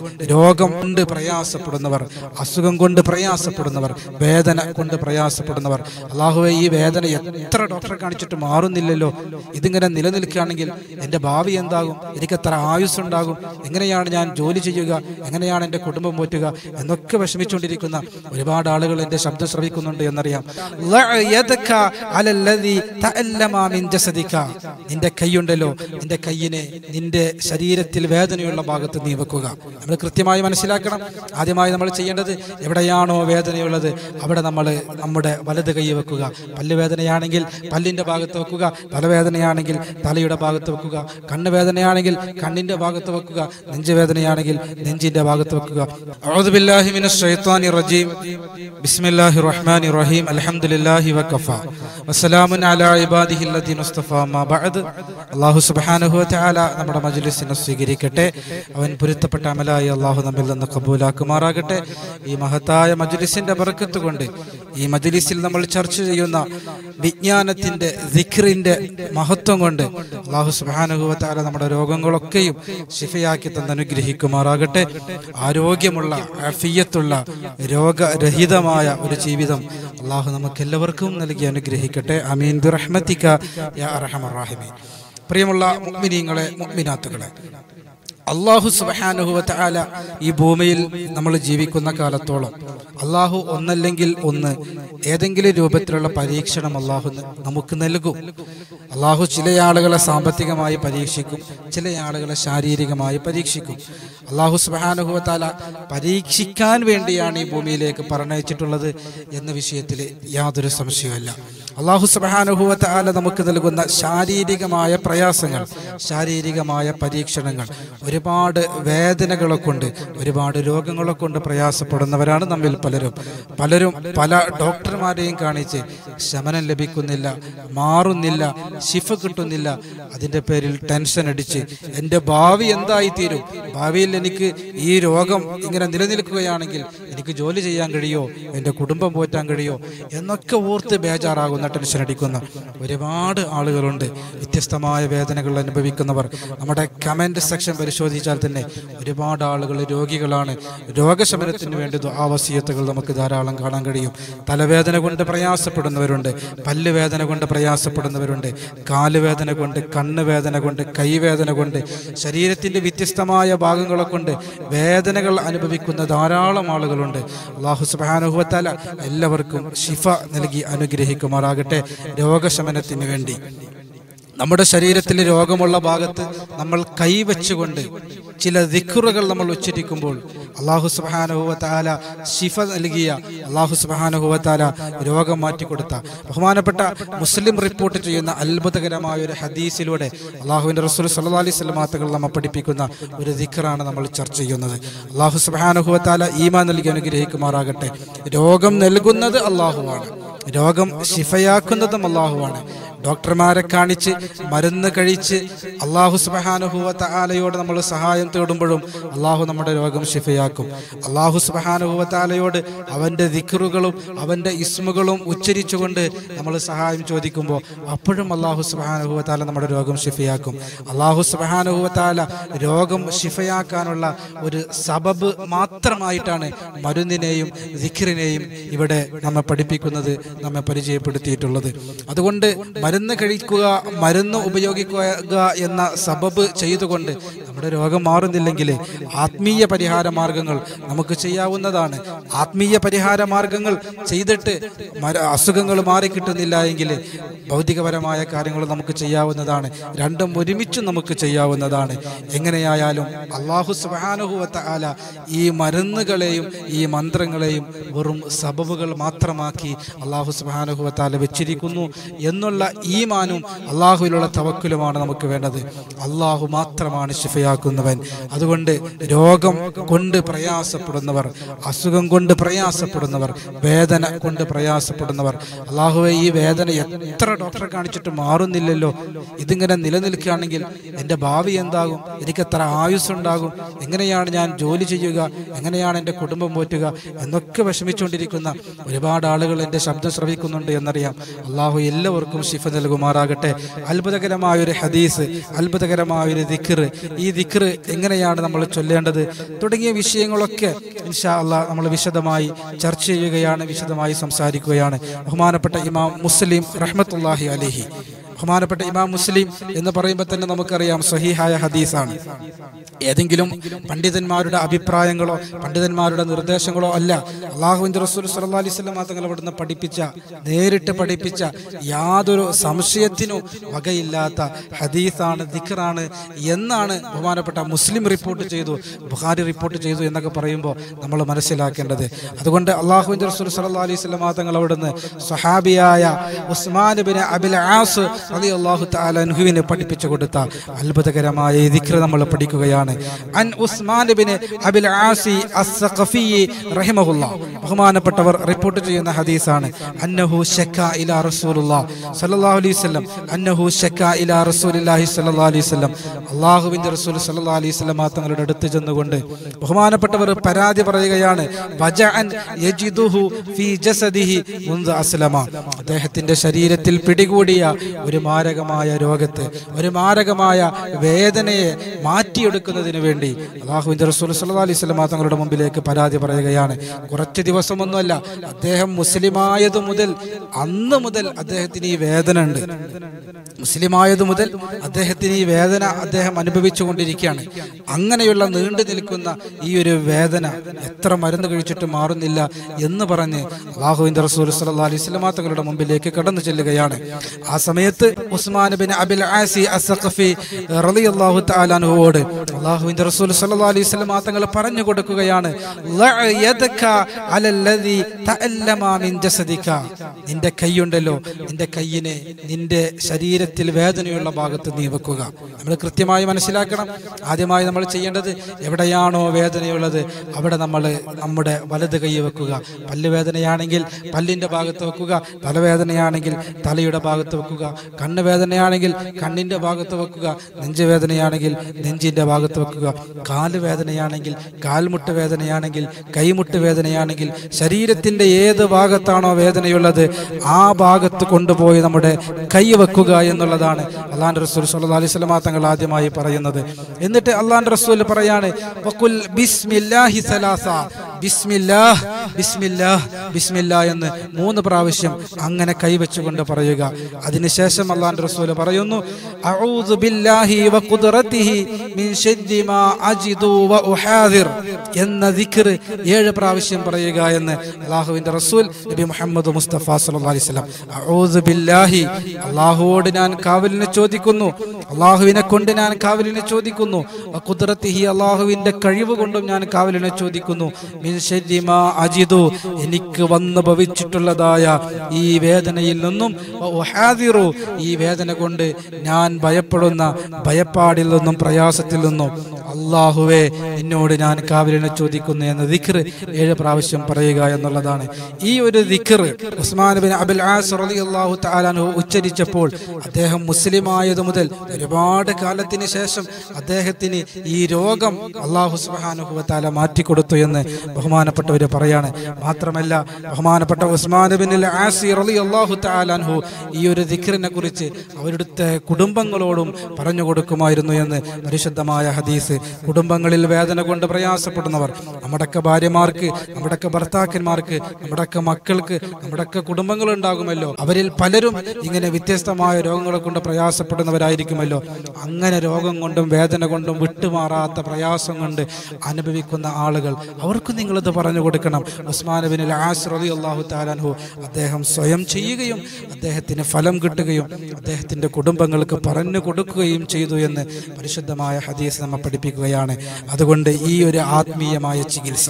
രോഗം കൊണ്ട് പ്രയാസപ്പെടുന്നവർ അസുഖം കൊണ്ട് പ്രയാസപ്പെടുന്നവർ വേദന കൊണ്ട് പ്രയാസപ്പെടുന്നവർ അള്ളാഹുവെ ഈ വേദന എത്ര ഡോക്ടറെ കാണിച്ചിട്ട് മാറുന്നില്ലല്ലോ ഇതിങ്ങനെ നിലനിൽക്കുകയാണെങ്കിൽ എൻ്റെ ഭാവി എന്താകും എനിക്ക് എത്ര ആയുസ് ഉണ്ടാകും എങ്ങനെയാണ് ഞാൻ ജോലി ചെയ്യുക എങ്ങനെയാണ് എൻ്റെ കുടുംബം പോറ്റുക എന്നൊക്കെ വിഷമിച്ചുകൊണ്ടിരിക്കുന്ന ഒരുപാട് ആളുകൾ എൻ്റെ ശബ്ദം ശ്രവിക്കുന്നുണ്ട് എന്നറിയാം ലഅയദക അലല്ലദി തഅല്ലമ മിൻ ജസദിക. നിന്റെ കൈയുണ്ടല്ലോ നിന്റെ കൈയിനെ നിന്റെ ശരീരത്തിൽ വേദനയുള്ള ഭാഗത്ത് നീ വെക്കുക നമ്മൾ കൃത്യമായി മനസ്സിലാക്കണം ആദ്യമായി നമ്മൾ ചെയ്യേണ്ടത് എവിടെയാണോ വേദനയുള്ളത് അവിടെ നമ്മൾ നമ്മുടെ വലത് കൈ വെക്കുക പല്ല് വേദനയാണെങ്കിൽ പല്ലിന്റെ ഭാഗത്ത് വെക്കുക തലവേദനയാണെങ്കിൽ തലയുടെ ഭാഗത്ത് വെക്കുക കണ്ണ് വേദനയാണെങ്കിൽ കണ്ണിന്റെ ഭാഗത്ത് വെക്കുക നെഞ്ച് വേദനയാണെങ്കിൽ നെഞ്ചിന്റെ ഭാഗത്ത് വെക്കുക അഊദു ബില്ലാഹി മിനശ് ശൈത്വാനിർ റജീം ബിസ്മില്ലാഹിർ റഹ്മാനിർ റഹീം അൽഹംദുലില്ലാഹി വകഫ വസ്സലാമുൻ അലാ ഇബാദിഹിൽ ലദീന മുസ്തഫ മാ ബഅദ് അല്ലാഹു സുബ്ഹാനഹു വ തആല നമ്മുടെ മജ്ലിസിനെ സ്വീകരിക്കട്ടെ അവൻ പൊരുത്തപ്പെട്ട അമലായി അല്ലാഹു നമ്മിൽ നിന്ന് കബൂലാക്കുമാറാകട്ടെ ഈ മഹത്തായ മജ്ലിസിന്റെ ബർക്കത്ത് കൊണ്ട് ഈ മജ്ലിസിൽ നമ്മൾ ചർച്ച ചെയ്യുന്ന വിജ്ഞാനത്തിന്റെ ദിക്റിന്റെ മഹത്വം കൊണ്ട് അല്ലാഹു സുബ്ഹാനഹു വ തആല നമ്മുടെ രോഗങ്ങളൊക്കെയും ശിഫയാക്കി തന്ന് അനുഗ്രഹിക്കുമാറാകട്ടെ ആരോഗ്യമുള്ള അഫിയത്തുള്ള രോഗരഹിതമായ ഒരു ജീവിതം അള്ളാഹു നമുക്ക് എല്ലാവർക്കും നൽകി അനുഗ്രഹിക്കട്ടെ അമീൻ ബിറഹ്മത്തിക യാ അർഹമർ റാഹിമീൻ പ്രിയമുള്ള മുഅ്മിനീങ്ങളെ മുഅ്മിനാത്തുകളെ അള്ളാഹു സുബ്ഹാനഹു തആല ഈ ഭൂമിയിൽ നമ്മൾ ജീവിക്കുന്ന കാലത്തോളം അള്ളാഹു ഒന്നല്ലെങ്കിൽ ഒന്ന് ഏതെങ്കിലും രൂപത്തിലുള്ള പരീക്ഷണം അള്ളാഹു ന- നമുക്ക് നൽകും അള്ളാഹു ചില ആളുകളെ സാമ്പത്തികമായി പരീക്ഷിക്കും ചില ആളുകളെ ശാരീരികമായി പരീക്ഷിക്കും അള്ളാഹു സുബ്ഹാനഹു തആല പരീക്ഷിക്കാൻ വേണ്ടിയാണ് ഈ ഭൂമിയിലേക്ക് പറഞ്ഞയച്ചിട്ടുള്ളത് എന്ന വിഷയത്തിൽ യാതൊരു സംശയവുമില്ല അള്ളാഹു സുബ്ഹാനഹു തആല നമുക്ക് നൽകുന്ന ശാരീരികമായ പ്രയാസങ്ങൾ ശാരീരികമായ പരീക്ഷണങ്ങൾ ഒരുപാട് വേദനകളെ കൊണ്ട് ഒരുപാട് രോഗങ്ങളെ കൊണ്ട് പ്രയാസപ്പെടുന്നവരാണ് നമ്മിൽ പലരും പലരും പല ഡോക്ടർമാരെയും കാണിച്ച് ശമനം ലഭിക്കുന്നില്ല മാറുന്നില്ല ശിഫ കിട്ടുന്നില്ല അതിൻ്റെ പേരിൽ ടെൻഷൻ അടിച്ച് എൻ്റെ ഭാവി എന്തായി തീരും ഭാവിയിൽ എനിക്ക് ഈ രോഗം ഇങ്ങനെ നിലനിൽക്കുകയാണെങ്കിൽ എനിക്ക് ജോലി ചെയ്യാൻ കഴിയോ എൻ്റെ കുടുംബം പോറ്റാൻ കഴിയോ എന്നൊക്കെ ഓർത്ത് ബേജാറാകുന്ന ടെൻഷൻ അടിക്കുന്ന ഒരുപാട് ആളുകളുണ്ട് വ്യത്യസ്തമായ വേദനകൾ അനുഭവിക്കുന്നവർ നമ്മുടെ കമന്റ് സെക്ഷൻ പരിശോധിച്ചാൽ തന്നെ ഒരുപാട് ആളുകൾ രോഗികളാണ് രോഗശമനത്തിന് വേണ്ടി ആവസ്യത്തുകൾ നമുക്ക് ധാരാളം കാണാൻ കഴിയും തലവേദന കൊണ്ട് പ്രയാസപ്പെടുന്നവരുണ്ട് പല്ലുവേദന കൊണ്ട് പ്രയാസപ്പെടുന്നവരുണ്ട് കാലുവേദന കൊണ്ട് കണ്ണ് വേദന കൊണ്ട് കൈവേദന കൊണ്ട് ശരീരത്തിന്റെ വ്യത്യസ്തമായ ഭാഗങ്ങളെ കൊണ്ട് വേദനകൾ അനുഭവിക്കുന്ന ധാരാളം ആളുകളുണ്ട് അള്ളാഹു സുബാനുഭവത്താല എല്ലാവർക്കും ഷിഫ നൽകി അനുഗ്രഹിക്കുമാറാകട്ടെ രോഗശമനത്തിന് വേണ്ടി നമ്മുടെ ശരീരത്തിൽ രോഗമുള്ള ഭാഗത്ത് നമ്മൾ കൈവച്ചുകൊണ്ട് ചില ദിക്കുറുകൾ നമ്മൾ ഉച്ചരിക്കുമ്പോൾ അള്ളാഹു സുബാനുഭവത്താല ശിഫ നൽകിയ അള്ളാഹു സുബാനുഭവത്താല രോഗം മാറ്റിക്കൊടുത്ത ബഹുമാനപ്പെട്ട മുസ്ലിം റിപ്പോർട്ട് ചെയ്യുന്ന അത്ഭുതകരമായ ഒരു ഹദീസിലൂടെ അള്ളാഹുവിന്റെ റസൂൽ സല്ലാ അലൈഹി സ്വലമാത്തകൾ നമ്മെ പഠിപ്പിക്കുന്ന ഒരു ദിക്കറാണ് നമ്മൾ ചർച്ച ചെയ്യുന്നത് അള്ളാഹു സുബാനുഭവത്താല ഈമാ നൽകി അനുഗ്രഹിക്കുമാറാകട്ടെ രോഗം നൽകുന്നത് അള്ളാഹുവാണ് രോഗം ശിഫയാക്കുന്നതും അള്ളാഹുവാണ് ഡോക്ടർമാരെ കാണിച്ച് മരുന്ന് കഴിച്ച് അള്ളാഹു സുബഹാനുഭൂവത്ത ആലയോട് നമ്മൾ സഹായം തേടുമ്പോഴും അള്ളാഹു നമ്മുടെ രോഗം ശിഫയാക്കും അള്ളാഹു സുബഹാനുഭൂവത്ത ആലയോട് അവൻ്റെ ദിക്റുകളും അവൻ്റെ ഇസ്മുകളും ഉച്ചരിച്ചുകൊണ്ട് നമ്മൾ സഹായം ചോദിക്കുമ്പോൾ അപ്പോഴും അള്ളാഹു സുബഹാനുഭൂവത്താല നമ്മുടെ രോഗം ശിഫയാക്കും അള്ളാഹു സുബഹാനുഭൂവത്താല രോഗം ശിഫയാക്കാനുള്ള ഒരു സബബ് മാത്രമായിട്ടാണ് മരുന്നിനെയും ദിഖറിനെയും ഇവിടെ നമ്മെ പഠിപ്പിക്കുന്നത് നമ്മെ പരിചയപ്പെടുത്തിയിട്ടുള്ളത് അതുകൊണ്ട് മരുന്ന് കഴിക്കുക മരുന്ന് ഉപയോഗിക്കുക എന്ന സബബ് ചെയ്തുകൊണ്ട് നമ്മുടെ രോഗം മാറുന്നില്ലെങ്കിൽ ആത്മീയ പരിഹാര മാർഗങ്ങൾ നമുക്ക് ചെയ്യാവുന്നതാണ് ആത്മീയ പരിഹാര മാർഗങ്ങൾ ചെയ്തിട്ട് മര- അസുഖങ്ങൾ മാറിക്കിട്ടുന്നില്ല എങ്കിൽ ഭൗതികപരമായ കാര്യങ്ങൾ നമുക്ക് ചെയ്യാവുന്നതാണ് രണ്ടും ഒരുമിച്ച് നമുക്ക് ചെയ്യാവുന്നതാണ് എങ്ങനെയായാലും അള്ളാഹു സുബാനുഹുവത്ത ആല ഈ മരുന്നുകളെയും ഈ മന്ത്രങ്ങളെയും വെറും സബബുകൾ മാത്രമാക്കി അള്ളാഹു സുബാനുഹുവത്താല വെച്ചിരിക്കുന്നു എന്നുള്ള ഈമാനും അള്ളാഹുവിലുള്ള തവക്കുലുമാണ് നമുക്ക് വേണ്ടത് അള്ളാഹു മാത്രമാണ് ശിഫയാക്കുന്നവൻ അതുകൊണ്ട് രോഗം കൊണ്ട് പ്രയാസപ്പെടുന്നവർ അസുഖം കൊണ്ട് പ്രയാസപ്പെടുന്നവർ വേദന കൊണ്ട് പ്രയാസപ്പെടുന്നവർ അള്ളാഹുവെ ഈ വേദന എത്ര ഡോക്ടറെ കാണിച്ചിട്ട് മാറുന്നില്ലല്ലോ ഇതിങ്ങനെ നിലനിൽക്കുകയാണെങ്കിൽ എൻ്റെ ഭാവി എന്താകും എനിക്ക് എത്ര ആയുസ് ഉണ്ടാകും എങ്ങനെയാണ് ഞാൻ ജോലി ചെയ്യുക എങ്ങനെയാണ് എൻ്റെ കുടുംബം പോറ്റുക എന്നൊക്കെ വിഷമിച്ചുകൊണ്ടിരിക്കുന്ന ഒരുപാട് ആളുകൾ എൻ്റെ ശബ്ദം ശ്രവിക്കുന്നുണ്ട് എന്നറിയാം അള്ളാഹു എല്ലാവർക്കും ശിഫ നൽകുമാറാകട്ടെ അത്ഭുതകരമായ ഒരു ഹദീസ് അത്ഭുതകരമായ ഒരു ദിക്ർ ഈ ദിക്ർ എങ്ങനെയാണ് നമ്മൾ ചൊല്ലേണ്ടത് തുടങ്ങിയ വിഷയങ്ങളൊക്കെ ഇൻഷാ അള്ളാ നമ്മൾ വിശദമായി ചർച്ച ചെയ്യുകയാണ് വിശദമായി സംസാരിക്കുകയാണ് ബഹുമാനപ്പെട്ട ഇമാം മുസ്ലിം റഹ്മത്തുല്ലാഹി അലഹി ബഹുമാനപ്പെട്ട ഇമാം മുസ്ലിം എന്ന് പറയുമ്പോൾ തന്നെ നമുക്കറിയാം സഹീഹായ ഹദീസാണ് ഏതെങ്കിലും പണ്ഡിതന്മാരുടെ അഭിപ്രായങ്ങളോ പണ്ഡിതന്മാരുടെ നിർദ്ദേശങ്ങളോ അല്ല അള്ളാഹുവിന്റെ റസൂൽ സല്ലാ അലൈഹി സ്വലം തങ്ങൾ അവിടുന്ന് പഠിപ്പിച്ച നേരിട്ട് പഠിപ്പിച്ച യാതൊരു സംശയത്തിനും വകയില്ലാത്ത ഹദീസാണ് ദിഖറാണ് എന്നാണ് ബഹുമാനപ്പെട്ട മുസ്ലിം റിപ്പോർട്ട് ചെയ്തു ബുഖാരി റിപ്പോർട്ട് ചെയ്തു എന്നൊക്കെ പറയുമ്പോൾ നമ്മൾ മനസ്സിലാക്കേണ്ടത് അതുകൊണ്ട് അള്ളാഹുവിന്റെ റസൂൽ സല്ലാ അലൈഹി സ്വലം തങ്ങൾ അവിടുന്ന് സ്വഹാബിയായ ഉസ്മാൻ ബിൻ അബിൽ ആസ് അലി അള്ളാഹു താലൻഹുവിനെ പഠിപ്പിച്ചു കൊടുത്ത അത്ഭുതകരമായ ഈ ദിക്ർ നമ്മൾ പഠിക്കുകയാണ് അൻ ഉസ്മാൻ ബിൻ അബിൽ ആസി അസ്സഖഫി റഹിമഹുല്ല ബഹുമാനപ്പെട്ടവർ റിപ്പോർട്ട് ചെയ്യുന്ന ഹദീസാണ് അന്നഹു ശക്ക ഇലാ റസൂലുള്ളാഹ് സല്ലല്ലാഹു അലൈഹി വസല്ലം അന്നഹു ശക്ക ഇലാ റസൂലില്ലാഹി സല്ലല്ലാഹു അലൈഹി വസല്ലം അള്ളാഹുവിന്റെ റസൂൽ സല്ലല്ലാഹു അലൈഹി വസല്ലം തങ്ങളുടെ അടുത്ത് ചെന്നുകൊണ്ട് ബഹുമാനപ്പെട്ടവർ പരാതി പറയുകയാണ് വജഅൻ യജിദുഹു ഫീ ജസദിഹി മുൻദ അസ്ലമ അദ്ദേഹത്തിന്റെ ശരീരത്തിൽ പിടികൂടിയ ഒരു മാരകമായ രോഗത്തെ ഒരു മാരകമായ വേദനയെ മാറ്റിയെടുക്കുന്നതിന് വേണ്ടി അള്ളാഹുവിന്റെ റസൂൽ സല്ലല്ലാഹു അലൈഹി വസല്ലം തങ്ങളുടെ മുമ്പിലേക്ക് പരാതി പറയുകയാണ് കുറച്ച് ദിവസമൊന്നുമല്ല അദ്ദേഹം മുസ്ലിമായത് മുതൽ അന്ന് മുതൽ അദ്ദേഹത്തിന് ഈ വേദന ഉണ്ട് മുസ്ലിമായത് മുതൽ അദ്ദേഹത്തിന് ഈ വേദന അദ്ദേഹം അനുഭവിച്ചു കൊണ്ടിരിക്കുകയാണ് അങ്ങനെയുള്ള നീണ്ടു നിൽക്കുന്ന ഈ ഒരു വേദന എത്ര മരുന്ന് കഴിച്ചിട്ട് മാറുന്നില്ല എന്ന് പറഞ്ഞ് അള്ളാഹുവിന്റെ റസൂൽ സല്ലല്ലാഹു അലൈഹി വസല്ലം തങ്ങളുടെ മുമ്പിലേക്ക് കടന്നു ചെല്ലുകയാണ് ആ സമയത്ത് ഉസ്മാൻ ബിൻ അബിൽ ആസി അസ്സഖഫി റളിയല്ലാഹു തആലാനുവോട് അള്ളാഹുവിന്റെ റസൂൽ സല്ലല്ലാഹു അലൈഹി വസല്ലം തങ്ങൾ പറഞ്ഞു കൊടുക്കുകയാണ് "ലഅ യദക അലല്ലദി തഅല്ലമ മിൻ ജസദിക നിന്റെ കൈയുണ്ടല്ലോ നിന്റെ കയ്യിനെ നിന്റെ ശരീരത്തിൽ വേദനയുള്ള ഭാഗത്ത് നീ വെക്കുക നമ്മൾ കൃത്യമായി മനസ്സിലാക്കണം ആദ്യമായി നമ്മൾ ചെയ്യേണ്ടത് എവിടെയാണോ വേദനയുള്ളത് അവിടെ നമ്മൾ നമ്മുടെ വലത് കൈ വെക്കുക പല്ല് വേദനയാണെങ്കിൽ പല്ലിന്റെ ഭാഗത്ത് വെക്കുക തലവേദനയാണെങ്കിൽ തലയുടെ ഭാഗത്ത് വെക്കുക കണ്ണ് വേദനയാണെങ്കിൽ കണ്ണിന്റെ ഭാഗത്ത് വെക്കുക നെഞ്ച് വേദനയാണെങ്കിൽ നെഞ്ചിന്റെ ഭാഗത്ത് വെക്കുക കാല് വേദനയാണെങ്കിൽ കാൽമുട്ട് വേദനയാണെങ്കിൽ കൈമുട്ട് വേദനയാണെങ്കിൽ ശരീരത്തിന്റെ ഏത് ഭാഗത്താണോ വേദനയുള്ളത് ആ ഭാഗത്ത് കൊണ്ടുപോയി നമ്മുടെ കൈ വെക്കുക എന്നുള്ളതാണ് അള്ളാന്റെ റസൂൽ സല്ലല്ലാഹു അലൈഹി വസല്ലം തങ്ങൾ ആദ്യമായി പറയുന്നത് എന്നിട്ട് അള്ളാന്റെ റസൂൽ പറയാണ് വഖുൽ ബിസ്മില്ലാഹി സലാസ ബിസ്മില്ലാഹ് ബിസ്മില്ലാഹ് ബിസ്മില്ലാ എന്ന് മൂന്ന് പ്രാവശ്യം അങ്ങനെ കൈവച്ചുകൊണ്ട് പറയുക അതിനുശേഷം അള്ളാന്റെ റസൂൽ പറയുന്നു അഊദു ബില്ലാഹി വഖുദ്റതിഹി മിൻ ശദ്ദി മാ അജിദു വ ഉഹാദിർ എന്ന ദിക്ർ ഏഴ് പ്രാവശ്യം പറയുക എന്ന് അള്ളാഹുവിന്റെ റസൂൽ നബി മുഹമ്മദ് മുസ്തഫ സല്ലല്ലാഹു അലൈഹി വസല്ലം അഊദു ബില്ലാഹി അള്ളാഹുവോട് ഞാൻ കാവലിനെ ചോദിക്കുന്നു അള്ളാഹുവിനെ കൊണ്ട് ഞാൻ കാവലിനെ ചോദിക്കുന്നു വഖുദ്റതിഹി അള്ളാഹുവിന്റെ കഴിവ് കൊണ്ടും ഞാൻ കാവലിനെ ചോദിക്കുന്നു മിൻ ശദ്ദി മാ അജിദു എനിക്ക് വന്നു ഭവിച്ചിട്ടുള്ളതായ ഈ വേദനയിൽ നിന്നും വ ഉഹാദിറു ഈ വേദന കൊണ്ട് ഞാൻ ഭയപ്പെടുന്ന ഭയപ്പാടിൽ നിന്നും പ്രയാസത്തിൽ നിന്നും അള്ളാഹുവെ എന്നോട് ഞാൻ കാവലിനെ ചോദിക്കുന്നു എന്ന ദിക്ർ ഏഴ് പ്രാവശ്യം പറയുക എന്നുള്ളതാണ് ഈ ഒരു ദിക്ർ ഉസ്മാൻ ബിൻ അബുൽ ആസ് റളിയല്ലാഹു തആലാനു ഉച്ചരിച്ചപ്പോൾ അദ്ദേഹം മുസ്ലിം ആയത് മുതൽ ഒരുപാട് കാലത്തിന് ശേഷം അദ്ദേഹത്തിന് ഈ രോഗം അള്ളാഹു സുബ്ഹാനഹു വ തആല മാറ്റിക്കൊടുത്തു എന്ന് ബഹുമാനപ്പെട്ടവർ പറയാണ് മാത്രമല്ല ബഹുമാനപ്പെട്ട ഉസ്മാൻ ബിൻ അൽ ആസി റളിയല്ലാഹു തആലാൻഹു ഈ ഒരു ദിക്റിനെ കുറിച്ച് അവരുടെ കുടുംബങ്ങളോടും പറഞ്ഞു കൊടുക്കുമായിരുന്നു എന്ന് പരിശുദ്ധമായ ഹദീസ് കുടുംബങ്ങളിൽ വേദന കൊണ്ട് പ്രയാസപ്പെടുന്നവർ നമ്മുടെയൊക്കെ ഭാര്യമാർക്ക് നമ്മുടെയൊക്കെ ഭർത്താക്കന്മാർക്ക് നമ്മുടെയൊക്കെ മക്കൾക്ക് നമ്മുടെയൊക്കെ കുടുംബങ്ങൾ ഉണ്ടാകുമല്ലോ അവരിൽ പലരും ഇങ്ങനെ വ്യത്യസ്തമായ രോഗങ്ങളെ കൊണ്ട് പ്രയാസപ്പെടുന്നവരായിരിക്കുമല്ലോ അങ്ങനെ രോഗം കൊണ്ടും വേദന കൊണ്ടും വിട്ടുമാറാത്ത പ്രയാസം കൊണ്ട് അനുഭവിക്കുന്ന ആളുകൾ അവർക്ക് നിങ്ങളിത് പറഞ്ഞു കൊടുക്കണം ഉസ്മാൻ ബിൻ ആസ് റളിയല്ലാഹു തആലാൻഹു അദ്ദേഹം സ്വയം ചെയ്യുകയും അദ്ദേഹത്തിന് ഫലം കിട്ടുകയും അദ്ദേഹത്തിന്റെ കുടുംബങ്ങൾക്ക് പറഞ്ഞു കൊടുക്കുകയും ചെയ്തു എന്ന് പരിശുദ്ധമായ ഹദീസ് നമ്മെ പഠിപ്പിക്കുകയാണ് അതുകൊണ്ട് ഈ ഒരു ആത്മീയമായ ചികിത്സ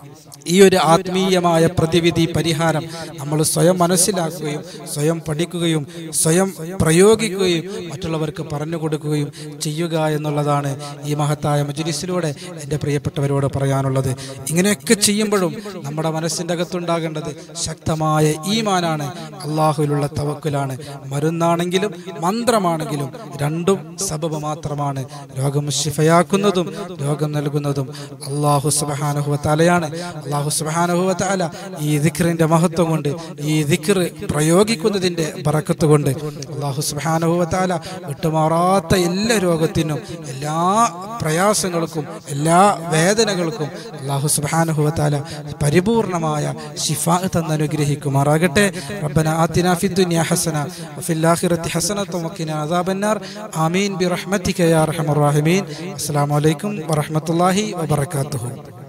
ഈ ഒരു ആത്മീയമായ പ്രതിവിധി പരിഹാരം നമ്മൾ സ്വയം മനസ്സിലാക്കുകയും സ്വയം പഠിക്കുകയും സ്വയം പ്രയോഗിക്കുകയും മറ്റുള്ളവർക്ക് പറഞ്ഞു കൊടുക്കുകയും ചെയ്യുക എന്നുള്ളതാണ് ഈ മഹത്തായ മജുലിസിലൂടെ എൻ്റെ പ്രിയപ്പെട്ടവരോട് പറയാനുള്ളത് ഇങ്ങനെയൊക്കെ ചെയ്യുമ്പോഴും നമ്മുടെ മനസ്സിൻ്റെ അകത്തുണ്ടാകേണ്ടത് ശക്തമായ ഈമാനാണ് അള്ളാഹുവിലുള്ള തവക്കുലാണ് മരുന്നാണെങ്കിലും മന്ത്രമാണെങ്കിലും രണ്ടും സബബ് മാത്രമാണ് രോഗം ശിഫയാക്കുന്നതും രോഗം നൽകുന്നതും അള്ളാഹു സുബഹാനുഹുവ തലയാണ് അള്ളാഹു സുബാനുഭവത്താല ഈ ദിക്റിന്റെ മഹത്വം കൊണ്ട് ഈ ദിക്ർ പ്രയോഗിക്കുന്നതിന്റെ ബറക്കത്ത് കൊണ്ട് അള്ളാഹു സുബാനുഭവത്താല വിട്ടുമാറാത്ത എല്ലാ രോഗത്തിനും എല്ലാ പ്രയാസങ്ങൾക്കും എല്ലാ വേദനകൾക്കും അള്ളാഹു സുബാനുഭവത്താല പരിപൂർണമായ ഷിഫാ തന്നനുഗ്രഹിക്കുമാറാകട്ടെ റബ്ബന ആത്തിന ഫി ദുനിയ ഹസന വഫിൽ ആഖിറതി ഹസനത വഖിന അദാബന്നാർ ആമീൻ ബിറഹ്മതിക യാ അർഹമർ റഹീമീൻ അസ്സലാമു അലൈക്കും വറഹ്മത്തുള്ളാഹി വബറകാതുഹു